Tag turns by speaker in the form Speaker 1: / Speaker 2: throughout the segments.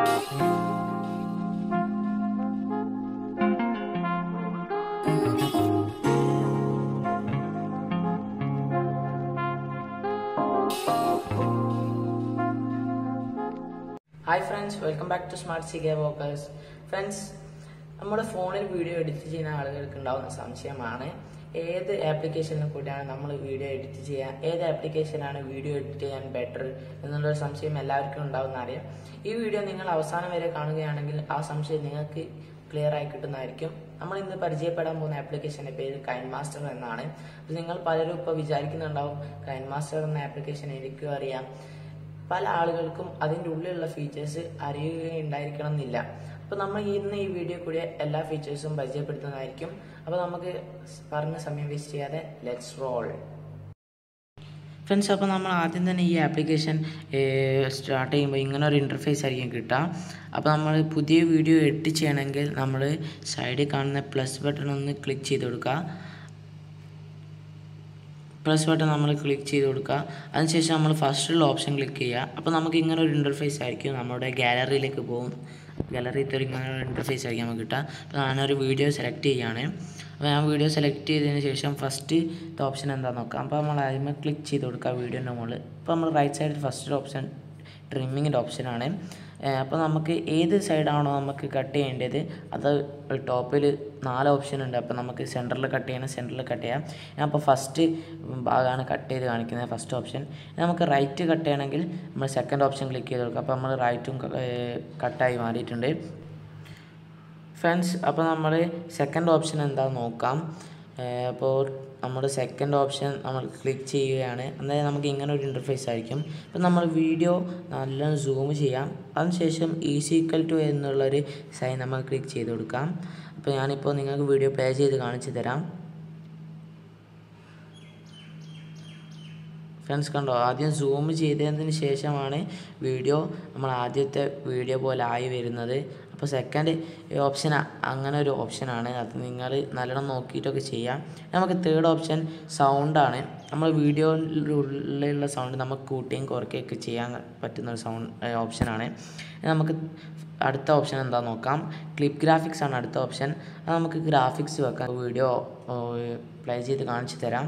Speaker 1: hi friends welcome back to smart C K walkers friends നമ്മുടെ ഫോണിൽ video edit ചെയ്യുന്ന ആളുകൾക്ക് ഉണ്ടാവുന്ന സംശയമാണ് ഏത് ആപ്ലിക്കേഷനിൽ കൂടിയാണ് നമ്മൾ വീഡിയോ എഡിറ്റ് ചെയ്യാൻ ഏത് ആപ്ലിക്കേഷനാണ് വീഡിയോ എഡിറ്റ് ചെയ്യാൻ ബെറ്റർ എന്നുള്ളൊരു സംശയം എല്ലാവർക്കും ഉണ്ടാവുന്ന അറിയാം ഈ വീഡിയോ നിങ്ങൾ അവസാനം വരെ കാണുകയാണെങ്കിൽ ആ സംശയം നിങ്ങൾക്ക് ക്ലിയർ ആയി കിട്ടുന്നതായിരിക്കും നമ്മൾ ഇന്ന് പരിചയപ്പെടാൻ പോകുന്ന ആപ്ലിക്കേഷന്റെ പേര് കൈൻ മാസ്റ്റർ എന്നാണ് അപ്പോൾ നിങ്ങൾ പലരും ഇപ്പോൾ വിചാരിക്കുന്നുണ്ടാവും കൈൻ മാസ്റ്റർ എന്ന ആപ്ലിക്കേഷൻ എനിക്കും അറിയാം പല ആളുകൾക്കും അതിൻ്റെ ഉള്ളിലുള്ള ഫീച്ചേഴ്സ് അറിയുകയുണ്ടായിരിക്കണം എന്നില്ല അപ്പോൾ നമ്മൾ ഇന്ന് ഈ വീഡിയോ കൂടി എല്ലാ ഫീച്ചേഴ്സും പരിചയപ്പെടുത്തുന്നതായിരിക്കും അപ്പോൾ നമുക്ക് പറഞ്ഞ സമയം വേസ്റ്റ് ചെയ്യാതെ ലെറ്റ്സ് റോൾ ഫ്രണ്ട്സ് അപ്പോൾ നമ്മൾ ആദ്യം തന്നെ ഈ ആപ്ലിക്കേഷൻ സ്റ്റാർട്ട് ചെയ്യുമ്പോൾ ഇങ്ങനെ ഒരു ഇൻ്റർഫേസ് ആയിരിക്കും കിട്ടുക അപ്പോൾ നമ്മൾ പുതിയ വീഡിയോ എഡിറ്റ് ചെയ്യണമെങ്കിൽ നമ്മൾ സൈഡിൽ കാണുന്ന പ്ലസ് ബട്ടൺ ഒന്ന് ക്ലിക്ക് ചെയ്ത് കൊടുക്കുക പ്ലസ് ബട്ടൺ നമ്മൾ ക്ലിക്ക് ചെയ്ത് കൊടുക്കുക അതിനുശേഷം നമ്മൾ ഫസ്റ്റുള്ള ഓപ്ഷൻ ക്ലിക്ക് ചെയ്യുക അപ്പോൾ നമുക്ക് ഇങ്ങനെ ഒരു ഇൻ്റർഫേസ് ആയിരിക്കും നമ്മുടെ ഗാലറിയിലേക്ക് പോകും ഗാലറിയിൽ ഒരു ഇങ്ങനെ ഒരു ഇൻ്റർഫേസ് ആയിരിക്കും നമുക്ക് കിട്ടുക അപ്പോൾ ഞാനൊരു വീഡിയോ സെലക്ട് ചെയ്യുകയാണ് അപ്പോൾ ഞാൻ വീഡിയോ സെലക്ട് ചെയ്തതിന് ശേഷം ഫസ്റ്റ് ഓപ്ഷൻ എന്താണെന്ന് നോക്കാം അപ്പോൾ നമ്മൾ ആദ്യമേ ക്ലിക്ക് ചെയ്ത് കൊടുക്കുക വീഡിയോൻ്റെ മുകളിൽ അപ്പോൾ നമ്മൾ റൈറ്റ് സൈഡിൽ ഫസ്റ്റ് ഓപ്ഷൻ ട്രിമ്മിങ്ങിൻ്റെ ഓപ്ഷനാണ് അപ്പോൾ നമുക്ക് ഏത് സൈഡാണോ നമുക്ക് കട്ട് ചെയ്യേണ്ടത് അത് ടോപ്പിൽ നാല് ഓപ്ഷൻ ഉണ്ട് അപ്പോൾ നമുക്ക് സെൻറ്ററിൽ കട്ട് ചെയ്യണം സെൻറ്ററിൽ കട്ട് ചെയ്യാം ഞാൻ അപ്പോൾ ഫസ്റ്റ് ഭാഗമാണ് കട്ട് ചെയ്ത് കാണിക്കുന്നത് ഫസ്റ്റ് ഓപ്ഷൻ നമുക്ക് റൈറ്റ് കട്ട് ചെയ്യണമെങ്കിൽ നമ്മൾ സെക്കൻഡ് ഓപ്ഷൻ ക്ലിക്ക് ചെയ്ത് കൊടുക്കുക അപ്പോൾ നമ്മൾ റൈറ്റും കട്ടായി മാറിയിട്ടുണ്ട് ഫ്രണ്ട്സ് അപ്പോൾ നമ്മൾ സെക്കൻഡ് ഓപ്ഷൻ എന്താണെന്ന് നോക്കാം അപ്പോൾ നമ്മൾ സെക്കൻഡ് ഓപ്ഷൻ നമ്മൾ ക്ലിക്ക് ചെയ്യുകയാണ് അതായത് നമുക്ക് ഇങ്ങനെ ഒരു ഇൻ്റർഫേസ് ആയിരിക്കും അപ്പോൾ നമ്മൾ വീഡിയോ നല്ല സൂം ചെയ്യാം അതിനുശേഷം ഈസി ഈക്വൽ ടു എന്നുള്ളൊരു സൈൻ നമ്മൾ ക്ലിക്ക് ചെയ്ത് കൊടുക്കാം അപ്പോൾ ഞാനിപ്പോൾ നിങ്ങൾക്ക് വീഡിയോ പ്ലേ ചെയ്ത് കാണിച്ചു തരാം ഫ്രണ്ട്സ് കണ്ടോ ആദ്യം സൂം ചെയ്തതിന് ശേഷമാണ് വീഡിയോ നമ്മൾ ആദ്യത്തെ വീഡിയോ പോലെ ആയി വരുന്നത് അപ്പോൾ സെക്കൻഡ് ഓപ്ഷൻ അങ്ങനെ ഒരു ഓപ്ഷനാണ് അത് നിങ്ങൾ നല്ലോണം നോക്കിയിട്ടൊക്കെ ചെയ്യാം നമുക്ക് തേർഡ് ഓപ്ഷൻ സൗണ്ടാണ് നമ്മൾ വീഡിയോയിലുള്ള സൗണ്ട് നമുക്ക് കൂട്ടുകയും കുറയ്ക്കുകയൊക്കെ ചെയ്യാൻ പറ്റുന്ന ഒരു സൗണ്ട് ഓപ്ഷനാണ് നമുക്ക് അടുത്ത ഓപ്ഷൻ എന്താ നോക്കാം ക്ലിപ്പ് ഗ്രാഫിക്സ് ആണ് അടുത്ത ഓപ്ഷൻ അത് നമുക്ക് ഗ്രാഫിക്സ് വെക്കാം വീഡിയോ പ്ലേ ചെയ്ത് കാണിച്ചു തരാം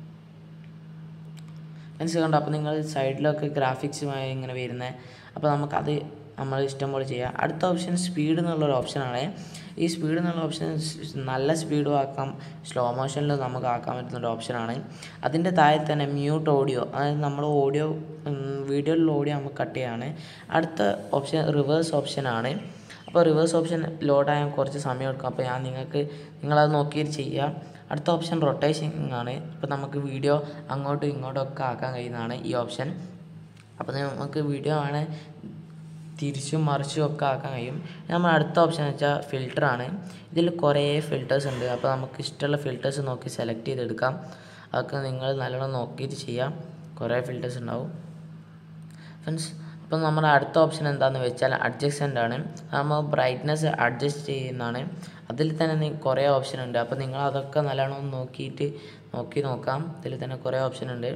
Speaker 1: മനസ്സിലുണ്ടോ അപ്പോൾ നിങ്ങൾ സൈഡിലൊക്കെ ഗ്രാഫിക്സുമായി ഇങ്ങനെ വരുന്നത് അപ്പോൾ നമുക്കത് നമ്മൾ ഇഷ്ടം പോലെ ചെയ്യാം അടുത്ത ഓപ്ഷൻ സ്പീഡ് എന്നുള്ളൊരു ഓപ്ഷനാണ് ഈ സ്പീഡ് എന്നുള്ള ഓപ്ഷൻ നല്ല സ്പീഡും ആക്കാം സ്ലോ മോഷനിൽ നമുക്ക് ആക്കാൻ പറ്റുന്ന ഒരു ഓപ്ഷനാണ് അതിൻ്റെ താഴെ തന്നെ മ്യൂട്ട് ഓഡിയോ അതായത് നമ്മൾ ഓഡിയോ വീഡിയോയിലുള്ള ഓഡിയോ നമുക്ക് കട്ട് ചെയ്യാണ് അടുത്ത ഓപ്ഷൻ റിവേഴ്സ് ഓപ്ഷനാണ് അപ്പോൾ റിവേഴ്സ് ഓപ്ഷൻ ലോഡാകാൻ കുറച്ച് സമയം എടുക്കും അപ്പോൾ ഞാൻ നിങ്ങൾക്ക് നിങ്ങളത് നോക്കിയിട്ട് ചെയ്യാം അടുത്ത ഓപ്ഷൻ റൊട്ടേഷനിങ് ആണ് ഇപ്പോൾ നമുക്ക് വീഡിയോ അങ്ങോട്ടും ഇങ്ങോട്ടും ഒക്കെ ആക്കാൻ കഴിയുന്നതാണ് ഈ ഓപ്ഷൻ അപ്പോൾ നമുക്ക് വീഡിയോ ആണ് തിരിച്ചും മറിച്ചും ഒക്കെ ആക്കാൻ കഴിയും നമ്മൾ അടുത്ത ഓപ്ഷൻ എന്ന് വെച്ചാൽ ഫിൽറ്ററാണ് ഇതിൽ കുറേ ഫിൽറ്റേഴ്സ് ഉണ്ട് അപ്പോൾ നമുക്ക് ഇഷ്ടമുള്ള ഫിൽറ്റേഴ്സ് നോക്കി സെലക്ട് ചെയ്തെടുക്കാം അതൊക്കെ നിങ്ങൾ നല്ലോണം നോക്കിയിട്ട് ചെയ്യാം കുറേ ഫിൽറ്റേഴ്സ് ഉണ്ടാവും ഫ്രണ്ട്സ് അപ്പം നമ്മുടെ അടുത്ത ഓപ്ഷൻ എന്താണെന്ന് വെച്ചാൽ അഡ്ജസ്റ്റൻ്റ് ആണ് നമ്മൾ ബ്രൈറ്റ്നെസ് അഡ്ജസ്റ്റ് ചെയ്യുന്നതാണ് അതിൽ തന്നെ കുറേ ഓപ്ഷൻ ഉണ്ട് അപ്പോൾ നിങ്ങൾ അതൊക്കെ നല്ലോണം നോക്കിയിട്ട് നോക്കി നോക്കാം ഇതിൽ തന്നെ കുറേ ഓപ്ഷൻ ഉണ്ട്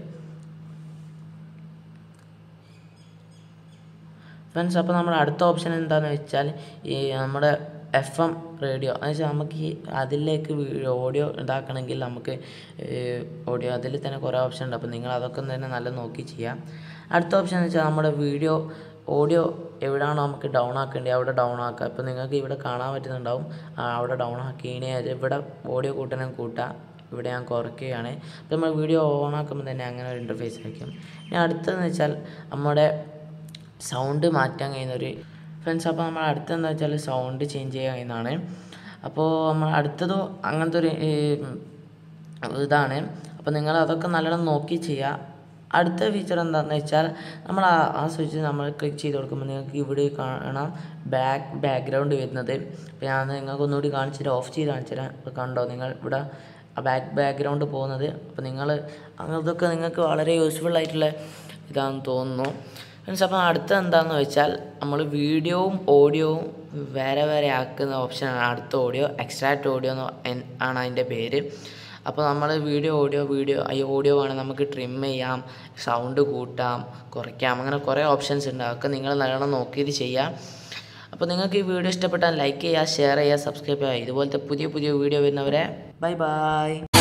Speaker 1: ഫ്രണ്ട്സ് അപ്പോൾ നമ്മുടെ അടുത്ത ഓപ്ഷൻ എന്താണെന്ന് വെച്ചാൽ ഈ നമ്മുടെ എഫ് എം റേഡിയോ എന്ന് വെച്ചാൽ നമുക്ക് ഈ അതിലേക്ക് ഓഡിയോ ഇതാക്കണമെങ്കിൽ നമുക്ക് ഓഡിയോ അതിൽ തന്നെ കുറേ ഓപ്ഷൻ ഉണ്ട് അപ്പോൾ നിങ്ങൾ അതൊക്കെ തന്നെ നല്ല നോക്കി ചെയ്യാം അടുത്ത ഓപ്ഷൻ എന്ന് വെച്ചാൽ നമ്മുടെ വീഡിയോ ഓഡിയോ എവിടെയാണോ നമുക്ക് ഡൗൺ ആക്കേണ്ടത് അവിടെ ഡൗൺ ആക്കുക ഇപ്പോൾ നിങ്ങൾക്ക് ഇവിടെ കാണാൻ പറ്റുന്നുണ്ടാവും അവിടെ ഡൗൺ ആക്കിയതിനെ ഇവിടെ ഓഡിയോ കൂട്ടണം കൂട്ടാം ഇവിടെ ഞാൻ കുറയ്ക്കുകയാണ് അപ്പോൾ നമ്മൾ വീഡിയോ ഓൺ ആക്കുമ്പോൾ തന്നെ അങ്ങനെ ഒരു ഇൻ്റർഫേസ് ആയിരിക്കും ഇനി അടുത്തതെന്ന് വെച്ചാൽ നമ്മുടെ സൗണ്ട് മാറ്റാൻ കഴിയുന്ന ഒരു ഫ്രണ്ട്സ് അപ്പോൾ നമ്മൾ അടുത്തെന്താ വെച്ചാൽ സൗണ്ട് ചേഞ്ച് ചെയ്യാൻ കഴിയുന്നതാണ് അപ്പോൾ നമ്മൾ അടുത്തത് അങ്ങനത്തെ ഒരു ഇതാണ് അപ്പോൾ നിങ്ങൾ അതൊക്കെ നല്ലോണം നോക്കി ചെയ്യുക അടുത്ത ഫീച്ചർ എന്താണെന്ന് വെച്ചാൽ നമ്മൾ ആ ആ സ്വിച്ച് നമ്മൾ ക്ലിക്ക് ചെയ്ത് കൊടുക്കുമ്പോൾ നിങ്ങൾക്ക് ഇവിടെ കാണാം ബാക്ക് ബാക്ക്ഗ്രൗണ്ട് വരുന്നത് അപ്പോൾ ഞാൻ നിങ്ങൾക്ക് ഒന്നുകൂടി കാണിച്ചിട്ട് ഓഫ് ചെയ്ത് കാണിച്ചു തരാം അപ്പോൾ കണ്ടോ നിങ്ങൾ ഇവിടെ ബാക്ക് ബാക്ക്ഗ്രൗണ്ട് പോകുന്നത് അപ്പോൾ നിങ്ങൾ അതൊക്കെ നിങ്ങൾക്ക് വളരെ യൂസ്ഫുൾ ആയിട്ടുള്ള ഇതാണെന്ന് തോന്നുന്നു മീൻസ് അപ്പോൾ അടുത്ത എന്താണെന്ന് വെച്ചാൽ നമ്മൾ വീഡിയോവും ഓഡിയോവും വേറെ വേറെ ആക്കുന്ന ഓപ്ഷനാണ് അടുത്ത ഓഡിയോ എക്സ്ട്രാക്ട് ഓഡിയോ എന്ന് ആണ് അതിൻ്റെ പേര് അപ്പോൾ നമ്മൾ വീഡിയോ ഓഡിയോ വീഡിയോ ഈ ഓഡിയോ വേണം നമുക്ക് ട്രിം ചെയ്യാം സൗണ്ട് കൂട്ടാം കുറയ്ക്കാം അങ്ങനെ കുറേ ഓപ്ഷൻസ് ഉണ്ട് അതൊക്കെ നിങ്ങൾ നല്ലോണം നോക്കിയിട്ട് ചെയ്യാം അപ്പോൾ നിങ്ങൾക്ക് ഈ വീഡിയോ ഇഷ്ടപ്പെട്ടാൽ ലൈക്ക് ചെയ്യുക ഷെയർ ചെയ്യുക സബ്സ്ക്രൈബ് ചെയ്യുക ഇതുപോലത്തെ പുതിയ പുതിയ വീഡിയോ വരുന്നവരെ ബൈ ബൈ